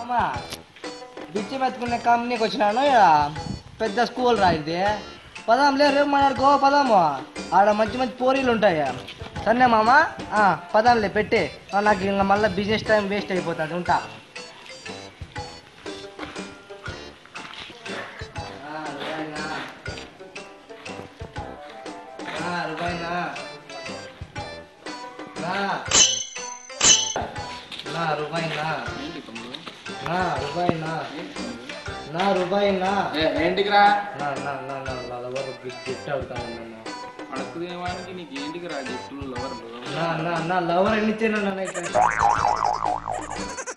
మామా బిచ్చి మెత్తుకునే కంపెనీకి వచ్చినాను ఈడ పెద్ద స్కూల్ రా ఇది పదాం లే రేపు మాట్లాడుకో పదాము ఆడ మంచి మంచి పోరీలు ఉంటాయి సరే మామా ఆ, పదాంలే పెట్టి ఆ, నాకు ఇంకా మళ్ళీ బిజినెస్ టైం వేస్ట్ అయిపోతుంది ఉంటా ఆ, రూపాయినా? ఆ, రూపాయినా? నా. నా రూపాయినా ఏంటి తమ్ముడు నా రూపాయినా నా రూపాయినా ఏ, ఏంటికిరా నా నా నా నా నా ఎవరు గిఫ్ట్ అవుతాను నన్ను అడుక్కునేవానికి నీకు ఏంటికి రా గిఫ్ట్లు లవర్లు నా నా నా లవర్ ఎన్ని ఇచ్చాను నన్ను ఇక్కడ